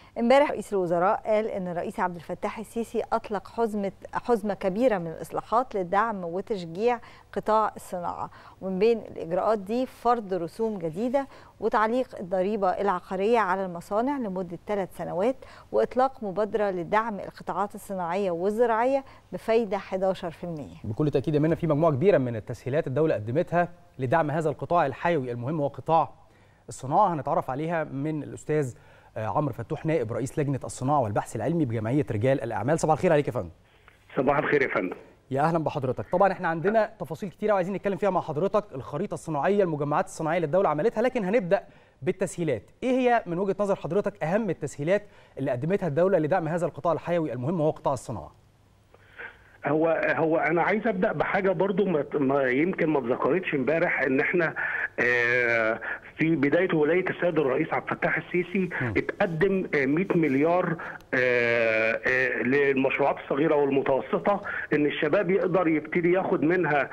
امبارح رئيس الوزراء قال ان الرئيس عبد الفتاح السيسي اطلق حزمه حزمه كبيره من الاصلاحات لدعم وتشجيع قطاع الصناعه ومن بين الاجراءات دي فرض رسوم جديده وتعليق الضريبه العقاريه على المصانع لمده ثلاث سنوات واطلاق مبادره لدعم القطاعات الصناعيه والزراعيه بفايده 11% بكل تاكيد منها في مجموعه كبيره من التسهيلات الدوله قدمتها لدعم هذا القطاع الحيوي المهم هو قطاع الصناعه هنتعرف عليها من الاستاذ عمرو فتوح نائب رئيس لجنه الصناعه والبحث العلمي بجمعيه رجال الاعمال صباح الخير عليك يا فندم صباح الخير يا فندم يا اهلا بحضرتك طبعا احنا عندنا تفاصيل كتيره وعايزين نتكلم فيها مع حضرتك الخريطه الصناعيه المجمعات الصناعيه اللي الدوله عملتها لكن هنبدا بالتسهيلات ايه هي من وجهه نظر حضرتك اهم التسهيلات اللي قدمتها الدوله لدعم هذا القطاع الحيوي المهم وهو قطاع الصناعه هو هو انا عايز ابدا بحاجه برضو ما, ما يمكن ما اتذكرتش امبارح ان احنا آه في بدايه ولايه السيد الرئيس عبد الفتاح السيسي م. اتقدم 100 مليار آه آه للمشروعات الصغيره والمتوسطه ان الشباب يقدر يبتدي ياخد منها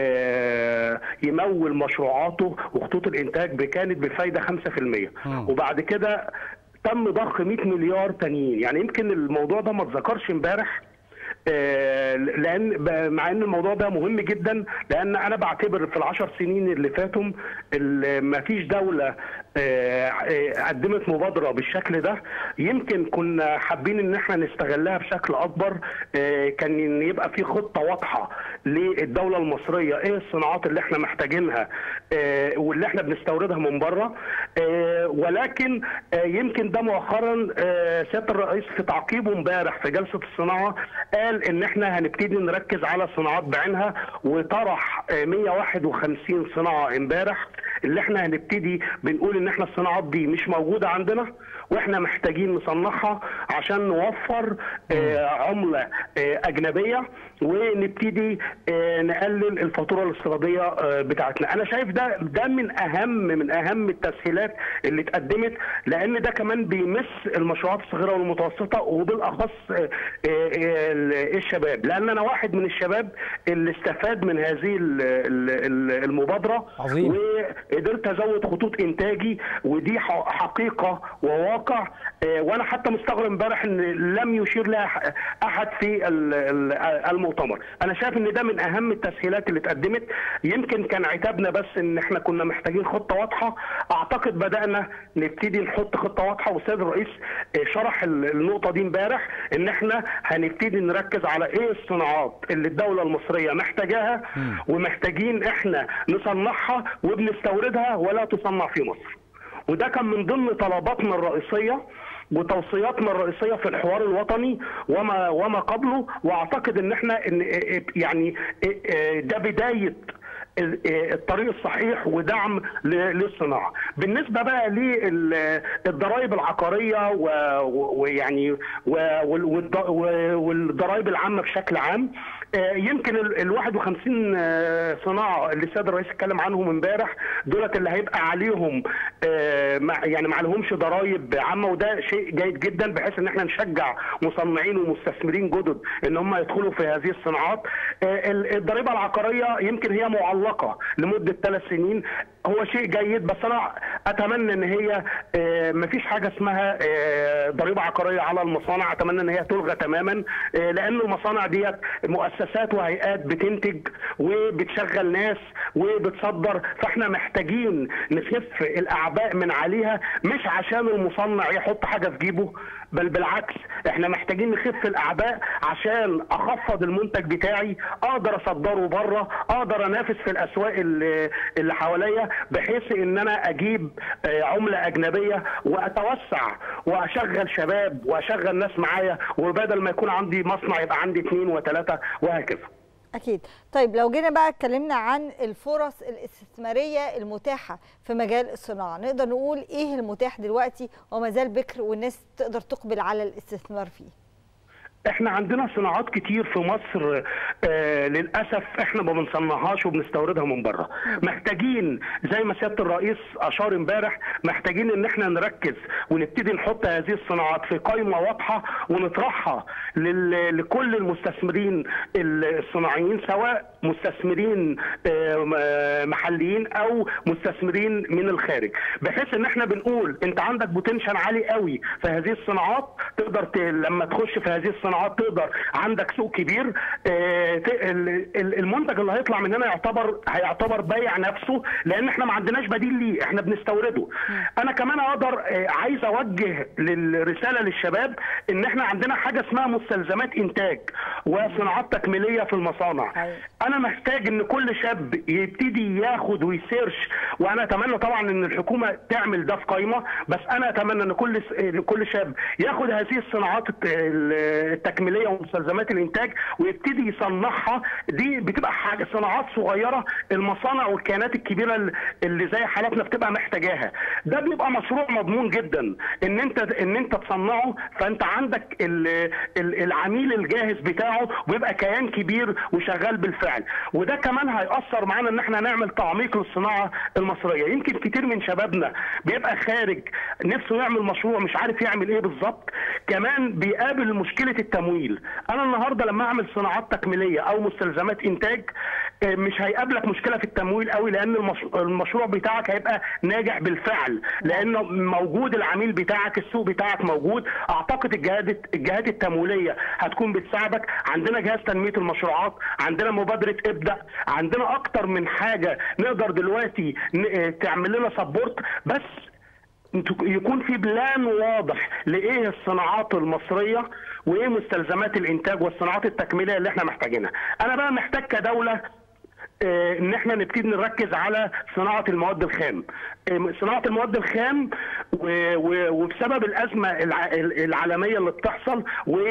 يمول مشروعاته وخطوط الانتاج كانت بفايده 5% م. وبعد كده تم ضخ 100 مليار تانيين يعني يمكن الموضوع ده ما اتذكرش امبارح لان مع ان الموضوع ده مهم جدا لان انا بعتبر في العشر سنين اللي فاتوا ما فيش دوله قدمت مبادره بالشكل ده يمكن كنا حابين ان احنا نستغلها بشكل اكبر كان يبقى في خطه واضحه للدوله المصريه ايه الصناعات اللي احنا محتاجينها واللي احنا بنستوردها من بره ولكن يمكن ده مؤخرا سياده الرئيس في تعقيبه امبارح في جلسه الصناعه قال ان احنا هنبتدي نركز على الصناعات بعينها وطرح 151 صناعه امبارح اللي احنا هنبتدي بنقول ان احنا الصناعات دي مش موجوده عندنا واحنا محتاجين نصنعها عشان نوفر آه عمله آه اجنبيه ونبتدي آه نقلل الفاتوره الاستيراديه آه بتاعتنا انا شايف ده ده من اهم من اهم التسهيلات اللي اتقدمت لان ده كمان بيمس المشروعات الصغيره والمتوسطه وبالاخص آه آه الشباب لان انا واحد من الشباب اللي استفاد من هذه المبادره عظيم. وقدرت ازود خطوط انتاجي ودي حقيقه وواقع وانا حتى مستغرب امبارح ان لم يشير لها احد في المؤتمر انا شايف ان ده من اهم التسهيلات اللي اتقدمت يمكن كان عتابنا بس ان احنا كنا محتاجين خطه واضحه اعتقد بدانا نبتدي نحط خطه واضحه والسيد الرئيس شرح النقطه دي امبارح ان احنا هنبتدي نركز على ايه الصناعات اللي الدوله المصريه محتاجاها ومحتاجين احنا نصنعها وبنستوردها ولا تصنع في مصر وده كان من ضمن طلباتنا الرئيسيه وتوصياتنا الرئيسيه في الحوار الوطني وما وما قبله واعتقد ان احنا ان يعني ده بدايه الطريق الصحيح ودعم للصناعه. بالنسبه بقى للضرائب العقاريه ويعني والضرائب العامه بشكل عام يمكن ال 51 صناعه اللي السيد الرئيس اتكلم عنهم امبارح دولت اللي هيبقى عليهم يعني ما عليهمش ضرائب عامه وده شيء جيد جدا بحيث ان احنا نشجع مصنعين ومستثمرين جدد ان هم يدخلوا في هذه الصناعات. الضريبه العقاريه يمكن هي معلقه لمده ثلاث سنين هو شيء جيد بس انا اتمنى ان هي مفيش حاجه اسمها ضريبه عقاريه على المصانع اتمنى ان هي تلغى تماما لان المصانع ديت مؤسسات وهيئات بتنتج وبتشغل ناس وبتصدر فاحنا محتاجين نخف الاعباء من عليها مش عشان المصنع يحط حاجه في جيبه بل بالعكس احنا محتاجين نخف الاعباء عشان اخفض المنتج بتاعي اقدر اصدره بره اقدر انافس في الاسواق اللي, اللي حواليا بحيث ان انا اجيب عمله اجنبيه واتوسع واشغل شباب واشغل ناس معايا وبدل ما يكون عندي مصنع يبقى عندي اثنين وثلاثه وهكذا اكيد طيب لو جينا بقى اتكلمنا عن الفرص الاستثماريه المتاحه في مجال الصناعه نقدر نقول ايه المتاح دلوقتي وما زال بكر والناس تقدر تقبل على الاستثمار فيه احنا عندنا صناعات كتير في مصر آه للاسف احنا ما بنصنعهاش وبنستوردها من بره محتاجين زي ما سياده الرئيس اشار امبارح محتاجين ان احنا نركز ونبتدي نحط هذه الصناعات في قائمه واضحه ونطرحها لل- لكل المستثمرين الصناعيين سواء مستثمرين آه، م- محليين او مستثمرين من الخارج بحيث ان احنا بنقول انت عندك بوتنشال عالي قوي في هذه الصناعات تقدر ت... لما تخش في هذه الصناعات تقدر عندك سوق كبير آه، ت... ال- ال- المنتج اللي هيطلع مننا يعتبر هيعتبر بايع نفسه لان احنا ما عندناش بديل ليه احنا بنستورده انا كمان اقدر آه، عايز اوجه للرساله للشباب ان احنا عندنا حاجه اسمها مستلزمات انتاج وصناعات تكميليه في المصانع أيوة. انا محتاج ان كل شاب يبتدي ياخد ويسيرش وانا اتمنى طبعا ان الحكومه تعمل ده في قائمه بس انا اتمنى ان كل س- كل شاب ياخد هذه الصناعات الت- ال- التكميليه ومستلزمات الانتاج ويبتدي يصنعها دي بتبقى حاجه صناعات صغيره المصانع والكيانات الكبيره ال- اللي زي حالاتنا بتبقى محتاجاها ده بيبقى مشروع مضمون جدا ان انت ان انت تصنعه فانت عندك ال- ال- العميل الجاهز بتاعه ويبقى كيان كبير وشغال بالفعل وده كمان هيأثر معانا ان احنا نعمل تعميق للصناعه المصريه يمكن كتير من شبابنا بيبقى خارج نفسه يعمل مشروع مش عارف يعمل ايه بالظبط كمان بيقابل مشكله التمويل انا النهارده لما اعمل صناعات تكميليه او مستلزمات انتاج آه، مش هيقابلك مشكله في التمويل قوي لان المش- المشروع بتاعك هيبقى ناجح بالفعل لانه موجود العميل بتاعك السوق بتاعك موجود اعتقد الجهات الجهات التمويليه هتكون بتساعدك عندنا جهاز تنميه المشروعات عندنا مبادره ابدا عندنا اكتر من حاجه نقدر دلوقتي ن- آه، تعمل لنا سبورت بس يكون في بلان واضح لايه الصناعات المصريه وايه مستلزمات الانتاج والصناعات التكميليه اللي احنا محتاجينها انا بقى محتاج كدوله آه، ان احنا نبتدي نركز على صناعه المواد الخام آه، صناعه المواد الخام و- و- وبسبب الازمه الع- العالميه اللي بتحصل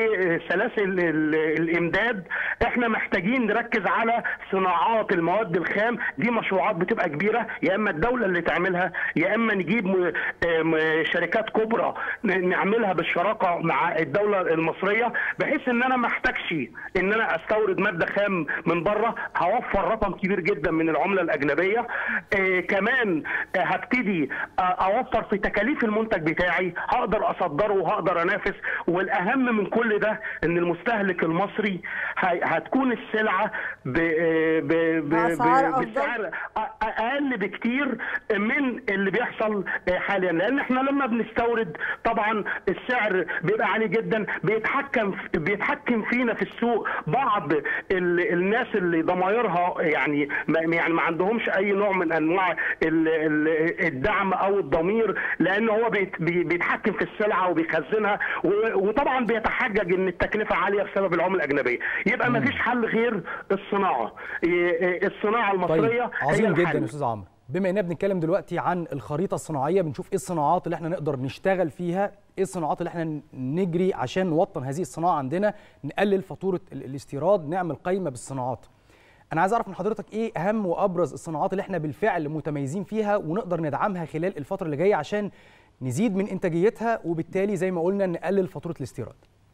وسلاسل ال- الامداد احنا محتاجين نركز على صناعات المواد الخام دي مشروعات بتبقى كبيره يا اما الدوله اللي تعملها يا اما نجيب م- آه، م- شركات كبرى ن- نعملها بالشراكه مع الدوله المصريه بحيث ان انا ما احتاجش ان انا استورد ماده خام من بره هوفر رقم كبير جدا من العمله الاجنبيه آه كمان آه هبتدي آه اوفر في تكاليف المنتج بتاعي هقدر اصدره وهقدر انافس والاهم من كل ده ان المستهلك المصري هي- هتكون السلعه ب ب ب بأسعار ب- أفضل. بسعر أ- اقل بكتير من اللي بيحصل حاليا لان احنا لما بنستورد طبعا السعر بيبقى عالي جدا بيتحكم بيتحكم فينا في السوق بعض ال- الناس اللي ضمايرها يعني ما يعني ما عندهمش اي نوع من انواع ال- ال- الدعم او الضمير لان هو بيت- بي- بيتحكم في السلعه وبيخزنها و- وطبعا بيتحجج ان التكلفه عاليه بسبب العمله الاجنبيه يبقى ما فيش حل غير الصناعه إيه- الصناعه المصريه طيب عظيم هي جدا الحل. يا استاذ عمرو بما اننا بنتكلم دلوقتي عن الخريطه الصناعيه بنشوف ايه الصناعات اللي احنا نقدر نشتغل فيها ايه الصناعات اللي احنا نجري عشان نوطن هذه الصناعه عندنا نقلل فاتوره ال- الاستيراد نعمل قائمه بالصناعات انا عايز اعرف من حضرتك ايه اهم وابرز الصناعات اللي احنا بالفعل متميزين فيها ونقدر ندعمها خلال الفتره اللي جايه عشان نزيد من انتاجيتها وبالتالي زي ما قلنا نقلل فاتوره الاستيراد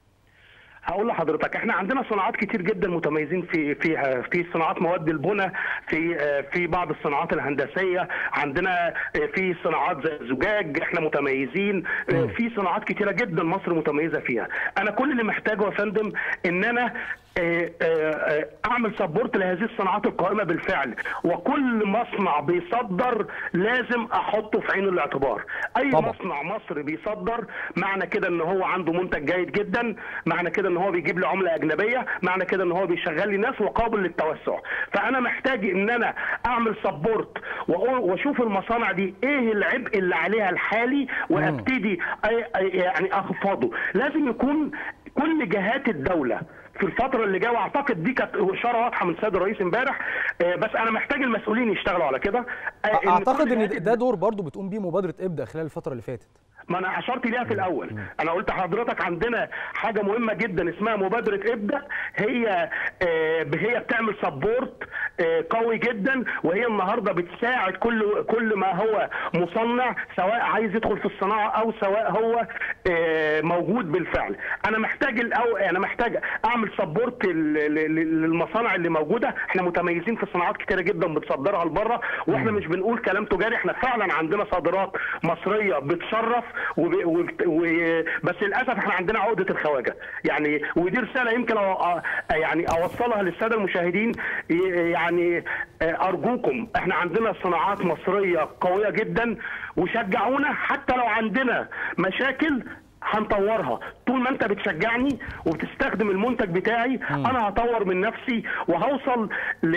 هقول لحضرتك احنا عندنا صناعات كتير جدا متميزين في فيها في صناعات مواد البناء في آه، في بعض الصناعات الهندسيه عندنا آه، في صناعات زي الزجاج احنا متميزين آه، في صناعات كتيره جدا مصر متميزه فيها انا كل اللي محتاجه يا فندم ان انا آه، آه، آه، اعمل سبورت لهذه الصناعات القائمه بالفعل وكل مصنع بيصدر لازم احطه في عين الاعتبار اي طبعا. مصنع مصري بيصدر معنى كده ان هو عنده منتج جيد جدا معنى كده ان هو بيجيب لي عمله اجنبيه معنى كده ان هو بيشغل لي ناس وقابل للتوسع فانا محتاج ان انا اعمل سبورت واشوف المصانع دي ايه العبء اللي عليها الحالي وابتدي أي- أي- يعني اخفضه لازم يكون كل جهات الدوله في الفترة اللي جاية واعتقد دي كانت اشارة واضحة من السيد الرئيس امبارح آه، بس انا محتاج المسؤولين يشتغلوا على كده آه، إن اعتقد كل ان جهات ده دور برضو بتقوم بيه مبادره ابدا خلال الفتره اللي فاتت ما انا اشرت ليها في الاول انا قلت لحضرتك عندنا حاجه مهمه جدا اسمها مبادره ابدا هي آه، هي بتعمل سبورت قوي جدا وهي النهارده بتساعد كل كل ما هو مصنع سواء عايز يدخل في الصناعه او سواء هو آه، موجود بالفعل انا محتاج الأو... انا محتاج اعمل سبورت للمصانع اللي موجوده احنا متميزين في صناعات كتيره جدا بتصدرها لبره واحنا مش بنقول كلام تجاري احنا فعلا عندنا صادرات مصريه بتشرف وب... و... و... بس للاسف احنا عندنا عقده الخواجه يعني ودي رساله يمكن أو... يعني اوصلها للساده المشاهدين يعني ارجوكم احنا عندنا صناعات مصريه قويه جدا وشجعونا حتى لو عندنا مشاكل هنطورها طول ما انت بتشجعني وبتستخدم المنتج بتاعي م. انا هطور من نفسي وهوصل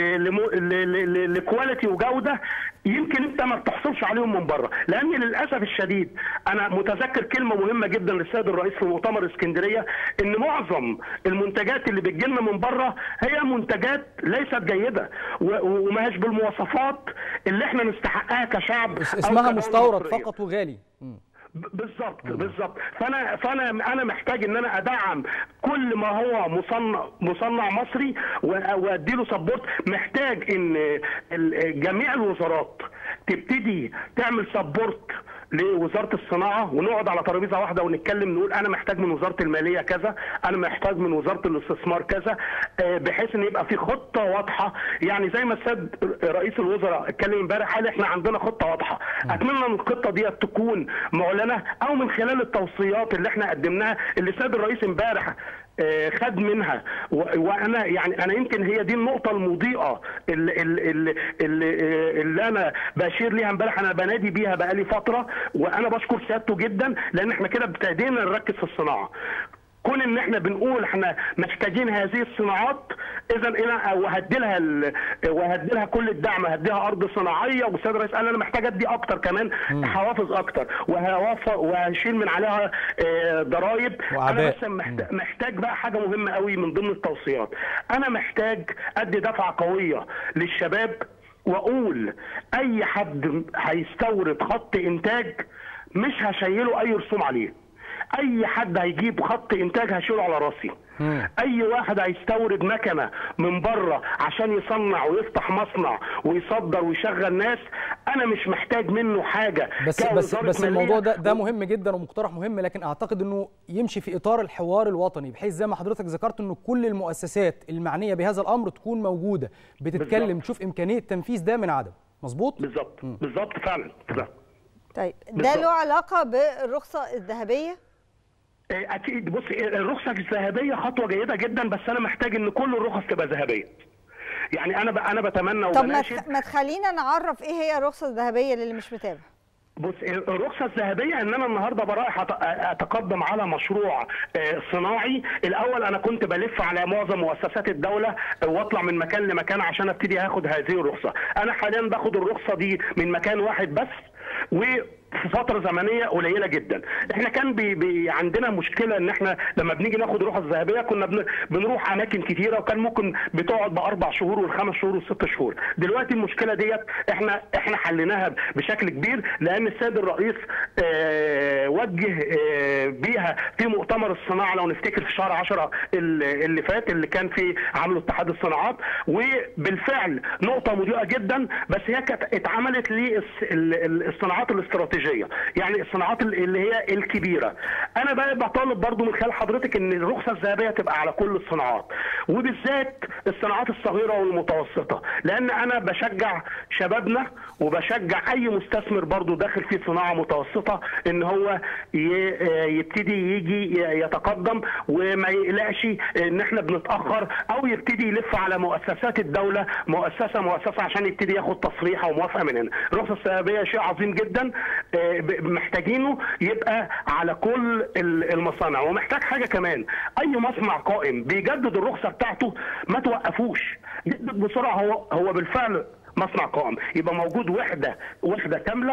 لكواليتي وجوده يمكن انت ما بتحصلش عليهم من بره لان للاسف الشديد انا متذكر كلمه مهمه جدا للسيد الرئيس في مؤتمر اسكندريه ان معظم المنتجات اللي بتجيلنا من بره هي منتجات ليست جيده وما هيش بالمواصفات اللي احنا نستحقها كشعب اسمها مستورد فقط وغالي م. بالظبط بالظبط فانا فانا انا محتاج ان انا ادعم كل ما هو مصنع مصنع مصري وادي له سبورت محتاج ان جميع الوزارات تبتدي تعمل سبورت لوزاره الصناعه ونقعد على ترابيزه واحده ونتكلم نقول انا محتاج من وزاره الماليه كذا انا محتاج من وزاره الاستثمار كذا بحيث ان يبقى في خطه واضحه يعني زي ما السيد رئيس الوزراء اتكلم امبارح قال احنا عندنا خطه واضحه اتمنى ان الخطه دي تكون معلنه او من خلال التوصيات اللي احنا قدمناها اللي السيد الرئيس امبارح خد منها وانا يعني انا يمكن هي دي النقطه المضيئه اللي, اللي, اللي, اللي انا بشير ليها امبارح انا بنادي بيها بقالي فتره وانا بشكر سيادته جدا لان احنا كده ابتدينا نركز في الصناعه كون ان احنا بنقول احنا محتاجين هذه الصناعات اذا انا وهدي لها ال... وهدي لها كل الدعم هديها ارض صناعيه والسيد الرئيس قال انا محتاج ادي اكتر كمان حوافز اكتر وهوفر وهشيل من عليها ضرائب انا بس محتاج, محتاج بقى حاجه مهمه قوي من ضمن التوصيات انا محتاج ادي دفعه قويه للشباب واقول اي حد هيستورد خط انتاج مش هشيله اي رسوم عليه اي حد هيجيب خط انتاج هشيله على راسي اي واحد هيستورد مكنه من بره عشان يصنع ويفتح مصنع ويصدر ويشغل ناس انا مش محتاج منه حاجه بس بس بس الموضوع ده ده مهم جدا ومقترح مهم لكن اعتقد انه يمشي في اطار الحوار الوطني بحيث زي ما حضرتك ذكرت انه كل المؤسسات المعنيه بهذا الامر تكون موجوده بتتكلم بالزبط. تشوف امكانيه تنفيذ ده من عدم مظبوط بالظبط بالظبط فعلا بالظبط طيب ده له علاقه بالرخصه الذهبيه اكيد بص الرخصه الذهبيه خطوه جيده جدا بس انا محتاج ان كل الرخص تبقى ذهبيه يعني انا انا بتمنى طب ما تخلينا نعرف ايه هي الرخصه الذهبيه للي مش متابع بص الرخصه الذهبيه ان انا النهارده برايح اتقدم على مشروع صناعي الاول انا كنت بلف على معظم مؤسسات الدوله واطلع من مكان لمكان عشان ابتدي اخد هذه الرخصه انا حاليا باخد الرخصه دي من مكان واحد بس و في فتره زمنيه قليله جدا احنا كان بي بي عندنا مشكله ان احنا لما بنيجي ناخد الرخص الذهبيه كنا بن بنروح اماكن كتيره وكان ممكن بتقعد باربع شهور والخمس شهور والست شهور دلوقتي المشكله ديت احنا احنا حليناها بشكل كبير لان السيد الرئيس اه وجه اه بيها في مؤتمر الصناعه لو نفتكر في شهر 10 اللي فات اللي كان في عملوا اتحاد الصناعات وبالفعل نقطه مضيئه جدا بس هي كانت اتعملت للصناعات الاستراتيجيه يعني الصناعات اللي هي الكبيره انا بقى بطالب برضو من خلال حضرتك ان الرخصه الذهبيه تبقى على كل الصناعات وبالذات الصناعات الصغيره والمتوسطه لان انا بشجع شبابنا وبشجع اي مستثمر برضو داخل في صناعه متوسطه ان هو يبتدي يجي يتقدم وما يقلقش ان احنا بنتاخر او يبتدي يلف على مؤسسات الدوله مؤسسه مؤسسه عشان يبتدي ياخد تصريح او موافقه من هنا الرخصه الذهبيه شيء عظيم جدا محتاجينه يبقى على كل المصانع ومحتاج حاجه كمان اي مصنع قائم بيجدد الرخصه بتاعته ما توقفوش جدد بسرعه هو هو بالفعل مصنع قائم يبقى موجود وحده وحده كامله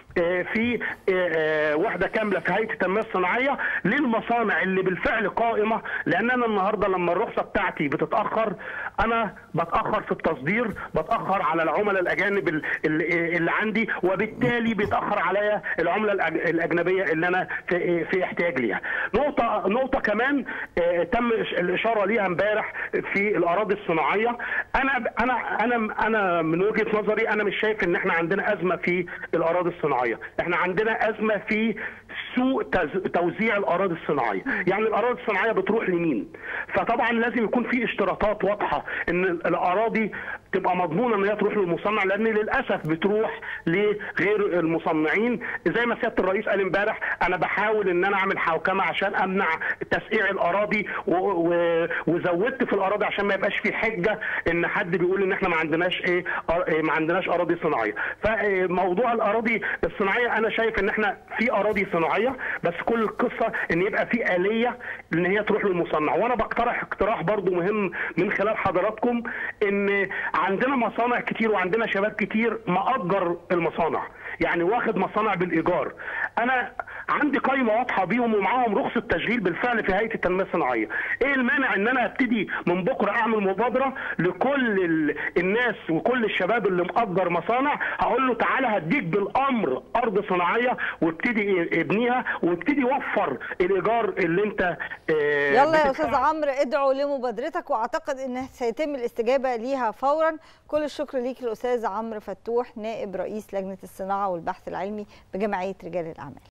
في وحده كامله في هيئه التنميه الصناعيه للمصانع اللي بالفعل قائمه لان انا النهارده لما الرخصه بتاعتي بتتاخر انا بتاخر في التصدير بتاخر على العملاء الاجانب اللي عندي وبالتالي بيتاخر عليا العمله الاجنبيه اللي انا في, في احتياج ليها. نقطه نقطه كمان تم الاشاره ليها امبارح في الاراضي الصناعيه انا انا انا انا من وجهه نظري انا مش شايف ان احنا عندنا ازمه في الاراضي الصناعيه، احنا عندنا ازمه في سوء توزيع الاراضي الصناعيه، يعني الاراضي الصناعيه بتروح لمين؟ فطبعا لازم يكون في اشتراطات واضحه ان الاراضي تبقى مضمونه ان هي تروح للمصنع لان للاسف بتروح لغير المصنعين زي ما سياده الرئيس قال امبارح انا بحاول ان انا اعمل حوكمه عشان امنع تسقيع الاراضي وزودت في الاراضي عشان ما يبقاش في حجه ان حد بيقول ان احنا ما عندناش ايه ما عندناش اراضي صناعيه فموضوع الاراضي الصناعيه انا شايف ان احنا في اراضي صناعيه بس كل القصه ان يبقى في اليه ان هي تروح للمصنع وانا بقترح اقتراح برضو مهم من خلال حضراتكم ان عندنا مصانع كتير وعندنا شباب كتير مأجر المصانع يعني واخد مصانع بالايجار انا عندي قائمه واضحه بيهم ومعاهم رخصه تشغيل بالفعل في هيئه التنميه الصناعيه ايه المانع ان انا ابتدي من بكره اعمل مبادره لكل الناس وكل الشباب اللي مأجر مصانع هقول له تعالى هديك بالامر ارض صناعيه وابتدي ابنيها وابتدي وفر الايجار اللي انت يلا يا استاذ عمرو ادعوا لمبادرتك واعتقد ان سيتم الاستجابه ليها فورا كل الشكر ليك الاستاذ عمرو فتوح نائب رئيس لجنه الصناعه والبحث العلمي بجمعيه رجال الاعمال